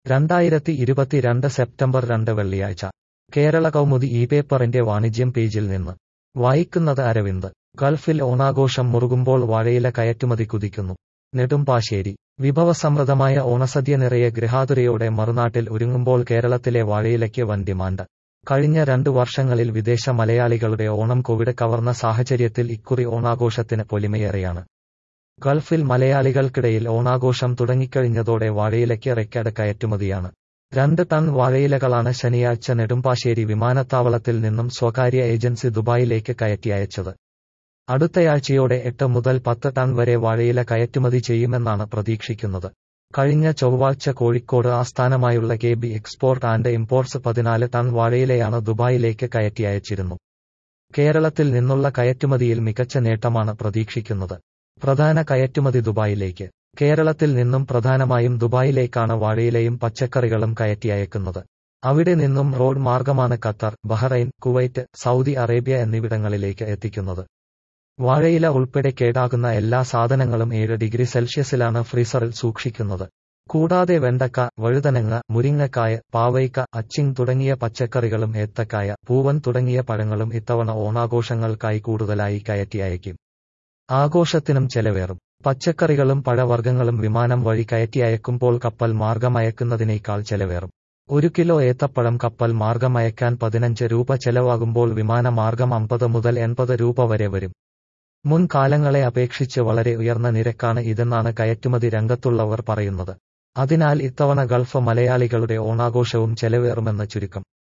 രണ്ടായിരത്തി ഇരുപത്തിരണ്ട് സെപ്റ്റംബർ രണ്ട് വെള്ളിയാഴ്ച കേരള കൗമുദി ഈ പേപ്പറിന്റെ വാണിജ്യം പേജിൽ നിന്ന് വായിക്കുന്നത് അരവിന്ദ് ഗൾഫിൽ ഓണാഘോഷം മുറുകുമ്പോൾ വാഴയില കയറ്റുമതി കുതിക്കുന്നു നെടുമ്പാശ്ശേരി വിഭവസമൃദ്ധമായ ഓണസദ്യ നിറയെ ഗൃഹാതുരയോടെ മറുനാട്ടിൽ ഒരുങ്ങുമ്പോൾ കേരളത്തിലെ വാഴയിലയ്ക്ക് വൻ ഡിമാൻഡ് കഴിഞ്ഞ രണ്ടു വർഷങ്ങളിൽ വിദേശ മലയാളികളുടെ ഓണം കോവിഡ് കവർന്ന സാഹചര്യത്തിൽ ഇക്കുറി ഓണാഘോഷത്തിന് പൊലിമയേറെയാണ് ഗൾഫിൽ മലയാളികൾക്കിടയിൽ ഓണാഘോഷം തുടങ്ങിക്കഴിഞ്ഞതോടെ വാഴയിലയ്ക്ക് റെക്കോർഡ് കയറ്റുമതിയാണ് രണ്ട് ടൺ വാഴയിലകളാണ് ശനിയാഴ്ച നെടുമ്പാശ്ശേരി വിമാനത്താവളത്തിൽ നിന്നും സ്വകാര്യ ഏജൻസി ദുബായിലേക്ക് കയറ്റി അയച്ചത് അടുത്തയാഴ്ചയോടെ എട്ട് മുതൽ പത്ത് ടൺ വരെ വാഴയില കയറ്റുമതി ചെയ്യുമെന്നാണ് പ്രതീക്ഷിക്കുന്നത് കഴിഞ്ഞ ചൊവ്വാഴ്ച കോഴിക്കോട് ആസ്ഥാനമായുള്ള K B export and imports പതിനാല് ടൺ വാഴയിലയാണ് ദുബായിലേക്ക് കയറ്റി അയച്ചിരുന്നു കേരളത്തിൽ നിന്നുള്ള കയറ്റുമതിയിൽ മികച്ച നേട്ടമാണ് പ്രതീക്ഷിക്കുന്നത് പ്രധാന കയറ്റുമതി ദുബായിലേക്ക് കേരളത്തിൽ നിന്നും പ്രധാനമായും ദുബായിലേക്കാണ് വാഴയിലയും പച്ചക്കറികളും കയറ്റി അയക്കുന്നത് അവിടെ നിന്നും റോഡ് മാർഗമാണ് Qatar Bahrain Kuwait Saudi Arabia എന്നിവിടങ്ങളിലേക്ക് എത്തിക്കുന്നത് വാഴയില ഉൾപ്പെടെ കേടാകുന്ന എല്ലാ സാധനങ്ങളും ഏഴ് ഡിഗ്രി സെൽഷ്യസിലാണ് ഫ്രീസറിൽ സൂക്ഷിക്കുന്നത് കൂടാതെ വെണ്ടക്ക വഴുതനങ്ങ മുരിങ്ങക്കായ പാവയ്ക്ക അച്ചിങ് തുടങ്ങിയ പച്ചക്കറികളും ഏത്തക്കായ പൂവൻ തുടങ്ങിയ പഴങ്ങളും ഇത്തവണ ഓണാഘോഷങ്ങൾക്കായി കൂടുതലായി കയറ്റി അയക്കും ആഘോഷത്തിനും ചെലവേറും പച്ചക്കറികളും പഴവർഗ്ഗങ്ങളും വിമാനം വഴി കയറ്റി അയക്കുമ്പോൾ കപ്പൽ മാർഗമയക്കുന്നതിനേക്കാൾ ചെലവേറും ഒരു കിലോ ഏത്തപ്പഴം കപ്പൽ മാർഗമയക്കാൻ പതിനഞ്ച് രൂപ ചെലവാകുമ്പോൾ വിമാനമാർഗം അമ്പത് മുതൽ എൺപത് രൂപ വരെ വരും മുൻകാലങ്ങളെ അപേക്ഷിച്ച് വളരെ ഉയർന്ന നിരക്കാണ് ഇതെന്നാണ് കയറ്റുമതി രംഗത്തുള്ളവർ പറയുന്നത് അതിനാൽ ഇത്തവണ ഗൾഫ് മലയാളികളുടെ ഓണാഘോഷവും ചെലവേറുമെന്ന് ചുരുക്കം